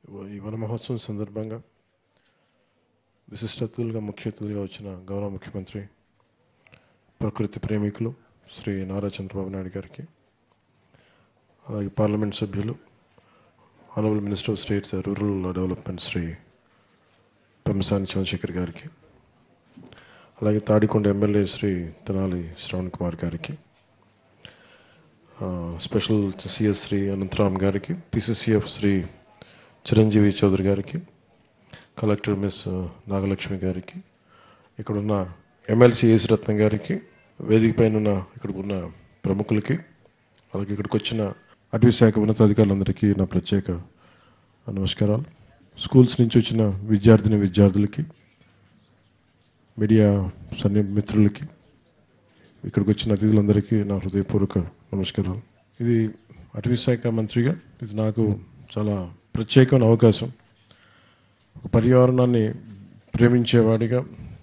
ఈ వన మహోత్సవం సందర్భంగా విశిష్ట అతిథులుగా ముఖ్య అతిథులుగా వచ్చిన గౌరవ ముఖ్యమంత్రి ప్రకృతి ప్రేమికులు శ్రీ నారా చంద్రబాబు నాయుడు గారికి అలాగే పార్లమెంట్ సభ్యులు honourable minister of states rural development Shri Pemmasani Chandrasekhar గారికి అలాగే తాడికొండ ఎమ్మెల్యే శ్రీ తెనాలి శ్రవణ్ కుమార్ గారికి ఆ, స్పెషల్ సిఎస్ శ్రీ అనంతరామ్ గారికి పిసిసిఎఫ్ శ్రీ చిరంజీవి చౌదరి గారికి కలెక్టర్ మిస్ నాగలక్ష్మి గారికి ఇక్కడున్న ఎమ్మెల్సీ ఏసి రత్నం గారికి వేదిక పైన ఉన్న ఇక్కడ ఉన్న ప్రముఖులకి అలాగే ఇక్కడికి వచ్చిన అటవీ శాఖ ఉన్నతాధికారులందరికీ నా ప్రత్యేక నమస్కారాలు స్కూల్స్ నుంచి వచ్చిన విద్యార్థిని విద్యార్థులకి మీడియా సన్ని మిత్రులకి ఇక్కడికి వచ్చిన అతిథులందరికీ నా హృదయపూర్వక నమస్కారాలు ఇది అటవీ శాఖ మంత్రిగా ఇది నాకు చాలా ప్రత్యేకమైన అవకాశం ఒక పర్యావరణాన్ని ప్రేమించేవాడిగా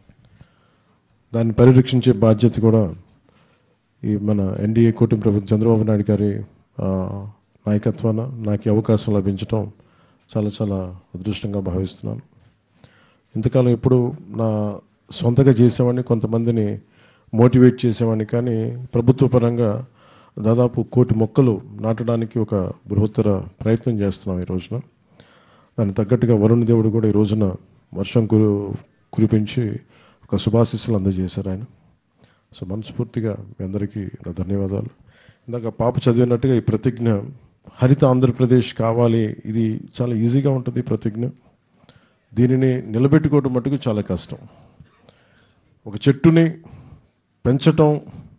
దాన్ని పరిరక్షించే బాధ్యత కూడా ఈ మన ఎన్డీఏ కూటమి ప్రభుత్వం చంద్రబాబు నాయుడు గారి ఆ, నాయకత్వాన నాకు ఈ అవకాశం లభించడం చాలా చాలా అదృష్టంగా భావిస్తున్నాను ఇంతకాలం ఎప్పుడు నా సొంతగా చేసేవాడిని కొంతమందిని మోటివేట్ చేసేవాడిని కానీ ప్రభుత్వ పరంగా దాదాపు కోటి మొక్కలు నాటడానికి ఒక బృహత్తర ప్రయత్నం చేస్తున్నాం ఈ రోజున దానికి తగ్గట్టుగా వరుణ్ దేవుడు కూడా ఈ రోజున వర్షం కురు కురిపించి ఒక శుభాశీస్సులు అందజేశారు ఆయన సో మనస్ఫూర్తిగా మీ అందరికీ నా ధన్యవాదాలు ఇందాక పాప చదివినట్టుగా ఈ ప్రతిజ్ఞ హరిత ఆంధ్రప్రదేశ్ కావాలి ఇది చాలా ఈజీగా ఉంటుంది ఈ ప్రతిజ్ఞ దీనిని నిలబెట్టుకోవడం మటుకు చాలా కష్టం ఒక చెట్టుని పెంచటం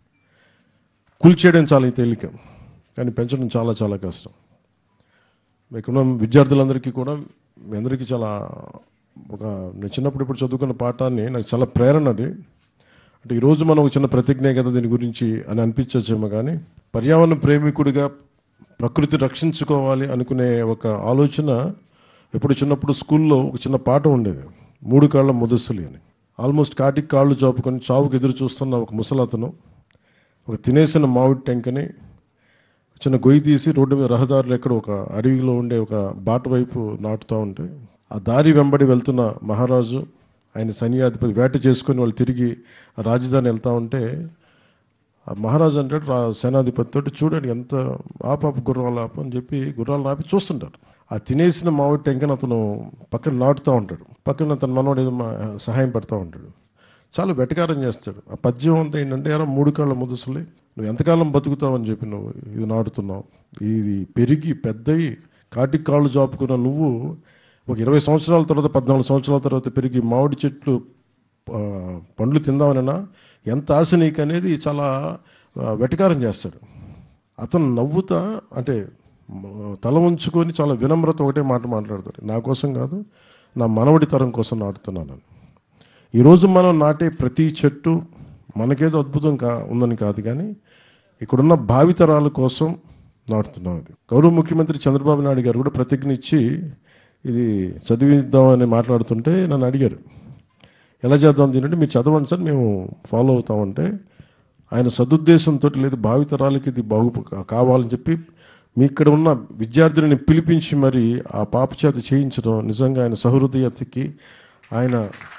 కూల్చేయడం చాలా తేలిక కానీ పెంచడం చాలా చాలా కష్టం ఇక్కడున్న విద్యార్థులందరికీ కూడా మీ అందరికీ చాలా ఒక నేను చిన్నప్పుడు ఇప్పుడు చదువుకున్న పాఠాన్ని నాకు చాలా ప్రేరణ అది అంటే ఈరోజు మనం ఒక చిన్న ప్రతిజ్ఞ కదా దీని గురించి అని అనిపించచ్చేమో కానీ పర్యావరణ ప్రేమికుడిగా ప్రకృతి రక్షించుకోవాలి అనుకునే ఒక ఆలోచన ఎప్పుడు చిన్నప్పుడు స్కూల్లో ఒక చిన్న పాట ఉండేది మూడు కాళ్ళ ముదస్సులి అని ఆల్మోస్ట్ కాటికి కాళ్ళు చాపుకొని చావుకు ఎదురు చూస్తున్న ఒక ముసలతను ఒక తినేసిన మామిడి టెంకని చిన్న గొయ్యి తీసి రోడ్డు మీద రహదారులు ఎక్కడ ఒక అడవిలో ఉండే ఒక బాట వైపు నాటుతూ ఉంటే ఆ దారి వెంబడి వెళ్తున్న మహారాజు ఆయన సైన్యాధిపతి వేట చేసుకొని వాళ్ళు తిరిగి ఆ రాజధాని వెళ్తా ఉంటే ఆ మహారాజు అంటాడు రా సేనాధిపతి తోటి చూడండి ఎంత ఆపాప గుర్రాలు ఆపు అని చెప్పి గుర్రాలు ఆపి చూస్తుంటారు ఆ తినేసిన మామిడి టెంకని అతను పక్కన నాటుతూ ఉంటాడు పక్కన తన మనవాడు ఏదో మా- సహాయం పడుతూ ఉంటాడు చాలా వెటకారం చేస్తాడు ఆ పద్యం అంతా ఏంటంటే ఎరా మూడు కాళ్ళ ముదుసులే నువ్వు ఎంతకాలం బతుకుతావని చెప్పి నువ్వు ఇది నాటుతున్నావు ఇది పెరిగి పెద్దయి కాటికి కాళ్ళు చాపుకున్న నువ్వు ఒక ఇరవై సంవత్సరాల తర్వాత పద్నాలుగు సంవత్సరాల తర్వాత పెరిగి మామిడి చెట్లు ఆ, పండ్లు తిందామనన్నా ఎంత ఆశ నీకు అనేది చాలా ఆ, వెటకారం చేస్తాడు అతను నవ్వుతా అంటే మ- తల ఉంచుకొని చాలా వినమ్రత ఒకటే మాట మాట్లాడతాడు నా కోసం కాదు నా మనవడి తరం కోసం నాటుతున్నాను ఈరోజు మనం నాటే ప్రతి చెట్టు మనకేదో అద్భుతం కా ఉందని కాదు కానీ ఇక్కడున్న భావితరాల కోసం నాటుతున్నాం ఇది గౌరవ ముఖ్యమంత్రి చంద్రబాబు నాయుడు గారు కూడా ప్రతిజ్ఞ ఇచ్చి ఇది చదివిద్దామని మాట్లాడుతుంటే నన్ను అడిగారు ఎలా చేద్దాం దీనంటే మీరు చదవండి సార్ మేము ఫాలో అవుతామంటే ఆయన సదుద్దేశంతో లేదు భావితరాలకి ఇది బాగు కావాలని చెప్పి మీ ఇక్కడ ఉన్న విద్యార్థిని పిలిపించి మరి ఆ పాప చేత చేయించడం నిజంగా ఆయన సహృదయతకి ఆయన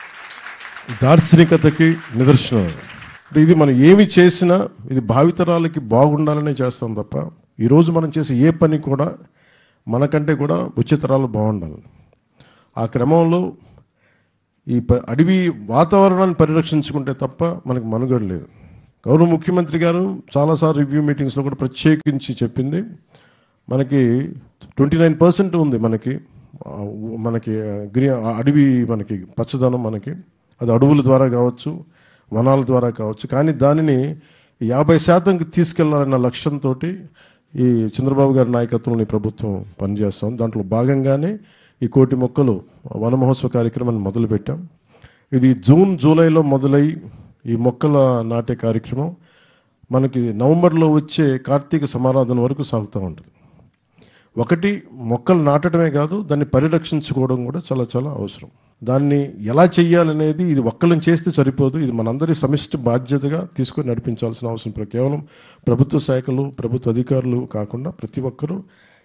దార్శనికతకి నిదర్శనం అంటే ఇది మనం ఏమి చేసినా ఇది భావితరాలకి బాగుండాలనే చేస్తాం తప్ప ఈరోజు మనం చేసే ఏ పని కూడా మనకంటే కూడా వచ్చే తరాలు బాగుండాలి ఆ క్రమంలో ఈ ప- అడవి వాతావరణాన్ని పరిరక్షించుకుంటే తప్ప మనకు మనుగడ లేదు గౌరవ ముఖ్యమంత్రి గారు చాలాసార్లు రివ్యూ మీటింగ్స్లో కూడా ప్రత్యేకించి చెప్పింది మనకి ట్వంటీ నైన్ పర్సెంట్ ఉంది మనకి ఆ, మనకి గ్రీ ఆ అడవి మనకి పచ్చదనం మనకి అది అడవుల ద్వారా కావచ్చు వనాల ద్వారా కావచ్చు కానీ దానిని యాభై శాతంకి తీసుకెళ్లాలన్న లక్ష్యంతో ఈ చంద్రబాబు గారి నాయకత్వంలో ఈ ప్రభుత్వం పనిచేస్తాం దాంట్లో భాగంగానే ఈ కోటి మొక్కలు వన మహోత్సవ కార్యక్రమాన్ని మొదలుపెట్టాం ఇది జూన్ జూలైలో మొదలై ఈ మొక్కల నాటే కార్యక్రమం మనకి నవంబర్లో వచ్చే కార్తీక సమారాధన వరకు సాగుతూ ఉంటుంది ఒకటి మొక్కలు నాటడమే కాదు దాన్ని పరిరక్షించుకోవడం కూడా చాలా చాలా అవసరం దాన్ని ఎలా చెయ్యాలనేది ఇది ఒక్కళ్ళని చేస్తే సరిపోదు ఇది మనందరి సమిష్టి బాధ్యతగా తీసుకొని నడిపించాల్సిన అవసరం ప్ర- కేవలం ప్రభుత్వ శాఖలు ప్రభుత్వ అధికారులు కాకుండా ప్రతి ఒక్కరూ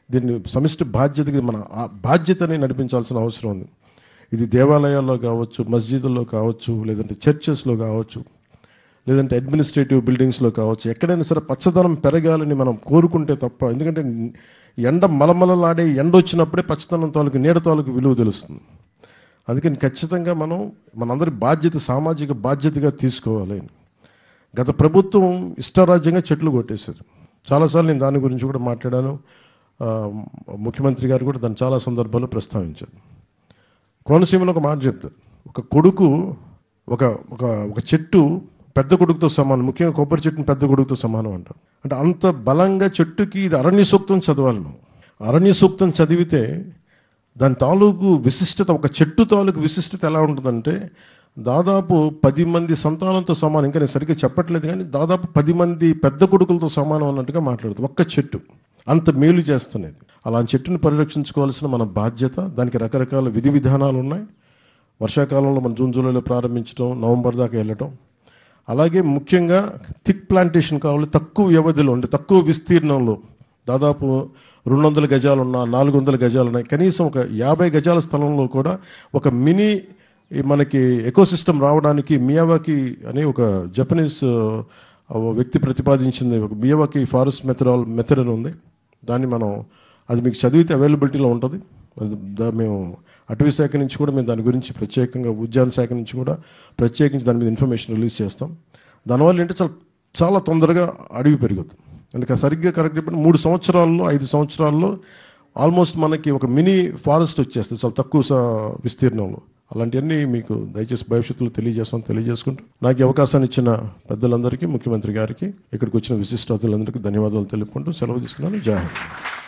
దీన్ని సమిష్టి బాధ్యతకి మన ఆ బాధ్యతని నడిపించాల్సిన అవసరం ఉంది ఇది దేవాలయాల్లో కావచ్చు మస్జిదుల్లో కావచ్చు లేదంటే చర్చెస్లో కావచ్చు లేదంటే అడ్మినిస్ట్రేటివ్ బిల్డింగ్స్లో కావచ్చు ఎక్కడైనా సరే పచ్చదనం పెరగాలని మనం కోరుకుంటే తప్ప ఎందుకంటే ఎండ మలమలలాడే ఎండ వచ్చినప్పుడే పచ్చదనం తాలూకు నీడ తాలూకు విలువ తెలుస్తుంది అందుకని ఖచ్చితంగా మనం మనందరి బాధ్యత సామాజిక బాధ్యతగా తీసుకోవాలి గత ప్రభుత్వం ఇష్టారాజ్యంగా చెట్లు కొట్టేశారు చాలాసార్లు నేను దాని గురించి కూడా మాట్లాడాను ఆ, ముఖ్యమంత్రి గారు కూడా దాన్ని చాలా సందర్భాల్లో ప్రస్తావించారు కోనసీమలో ఒక మాట చెప్తారు ఒక కొడుకు ఒక ఒక ఒక చెట్టు పెద్ద కొడుకుతో సమానం ముఖ్యంగా కొబ్బరి చెట్టుని పెద్ద కొడుకుతో సమానం అంటారు అంటే అంత బలంగా చెట్టుకి ఇది అరణ్య సూక్తం చదవాలి మనం అరణ్య సూక్తం చదివితే దాని తాలూకు విశిష్టత ఒక చెట్టు తాలూకు విశిష్టత ఎలా ఉంటుందంటే దాదాపు పది మంది సంతానంతో సమానం ఇంకా నేను సరిగ్గా చెప్పట్లేదు కానీ దాదాపు పది మంది పెద్ద కొడుకులతో సమానం అన్నట్టుగా మాట్లాడుతుంది ఒక్క చెట్టు అంత మేలు చేస్తున్నది అలాంటి చెట్టుని పరిరక్షించుకోవాల్సిన మన బాధ్యత దానికి రకరకాల విధి విధానాలు ఉన్నాయి వర్షాకాలంలో మన జూన్ జూలైలో ప్రారంభించడం నవంబర్ దాకా వెళ్ళటం అలాగే ముఖ్యంగా థిక్ ప్లాంటేషన్ కావాలి తక్కువ వ్యవధిలో అంటే తక్కువ విస్తీర్ణంలో దాదాపు రెండు వందల గజాలున్నా నాలుగు వందల గజాలున్నాయి కనీసం ఒక యాభై గజాల స్థలంలో కూడా ఒక మినీ ఈ మనకి ఎకోసిస్టమ్ రావడానికి మియావాకి అనే ఒక జపనీస్ ఆ, వ్యక్తి ప్రతిపాదించింది ఒక మియావాకి ఫారెస్ట్ మెథడాల్ మెథడ్ అని ఉంది దాన్ని మనం అది మీకు చదివితే అవైలబిలిటీలో ఉంటుంది అది దా- మేము అటవీ శాఖ నుంచి కూడా మేము దాని గురించి ప్రత్యేకంగా ఉద్యాన శాఖ నుంచి కూడా ప్రత్యేకించి దాని మీద ఇన్ఫర్మేషన్ రిలీజ్ చేస్తాం దానివల్ల ఏంటంటే చాలా చాలా తొందరగా అడవి పెరుగుతుంది అంటే సరిగ్గా కరెక్ట్ చెప్పండి మూడు సంవత్సరాల్లో ఐదు సంవత్సరాల్లో ఆల్మోస్ట్ మనకి ఒక మినీ ఫారెస్ట్ వచ్చేస్తుంది చాలా తక్కువ స- విస్తీర్ణంలో అలాంటివన్నీ మీకు దయచేసి భవిష్యత్తులో తెలియజేస్తాను తెలియజేసుకుంటూ నాకు ఈ అవకాశాన్ని ఇచ్చిన పెద్దలందరికీ ముఖ్యమంత్రి గారికి ఇక్కడికి వచ్చిన విశిష్ట అతిథులందరికీ ధన్యవాదాలు తెలుపుకుంటూ సెలవు తీసుకున్నాను జై హింద్